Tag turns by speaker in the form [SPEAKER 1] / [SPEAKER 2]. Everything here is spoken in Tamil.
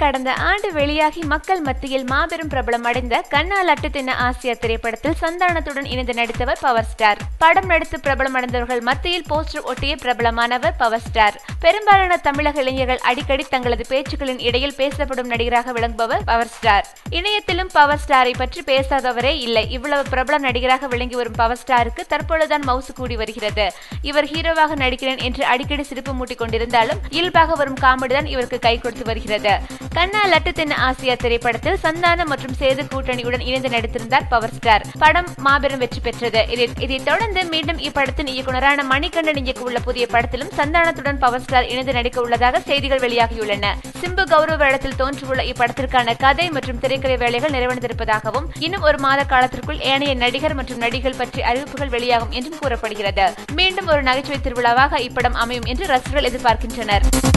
[SPEAKER 1] கடந்த ஆண்டு வெளியாகி மக்கள் மத்தியில் மாபெரும் பிரபலம் அடைந்த கண்ணா லட்டு தின்ன ஆசியா திரைப்படத்தில் சந்தானத்துடன் இணைந்து நடித்தவர் பவர் ஸ்டார் படம் நடித்து பிரபலம் அடைந்தவர்கள் மத்தியில் போஸ்டர் ஒட்டிய பிரபலமானவர் பவர் ஸ்டார் பெரும்பாலான தமிழக இளைஞர்கள் அடிக்கடி தங்களது பேச்சுக்களின் இடையில் பேசப்படும் நடிகராக விளங்குபவர் பவர் ஸ்டார் இணையத்திலும் பவர் ஸ்டாரை பற்றி பேசாதவரே இல்லை இவ்வளவு பிரபல நடிகராக விளங்கி வரும் பவர் ஸ்டாருக்கு தற்பொழுதுதான் மவுசு கூடி வருகிறது இவர் ஹீரோவாக நடிக்கிறேன் என்று அடிக்கடி சிரிப்பு மூட்டிக் கொண்டிருந்தாலும் இயல்பாக வரும் காமெடி தான் இவருக்கு கை கொடுத்து வருகிறது கண்ணா லட்டு தென்ன ஆசியா திரைப்படத்தில் சந்தானம் மற்றும் சேது கூட்டணியுடன் இணைந்து நடித்திருந்தார் பவர் ஸ்டார் படம் மாபெரும் வெற்றி பெற்றது இதை இதைத் தொடர்ந்து மீண்டும் இப்படத்தின் இயக்குனரான மணிகண்டன் இயக்க உள்ள புதிய படத்திலும் சந்தானத்துடன் பவர் ஸ்டார் இணைந்து நடிக்க உள்ளதாக செய்திகள் வெளியாகியுள்ளன சிம்பு கௌரவ வேடத்தில் தோன்றியுள்ள இப்படத்திற்கான கதை மற்றும் திரைக்கதை வேலைகள் நிறைவடைந்திருப்பதாகவும் இன்னும் ஒரு மாத காலத்திற்குள் ஏனைய நடிகர் மற்றும் நடிகைகள் பற்றி அறிவிப்புகள் வெளியாகும் என்றும் கூறப்படுகிறது மீண்டும் ஒரு நகைச்சுவை திருவிழாவாக இப்படம் அமையும் என்று ரசிகர்கள் எதிர்பார்க்கின்றனர்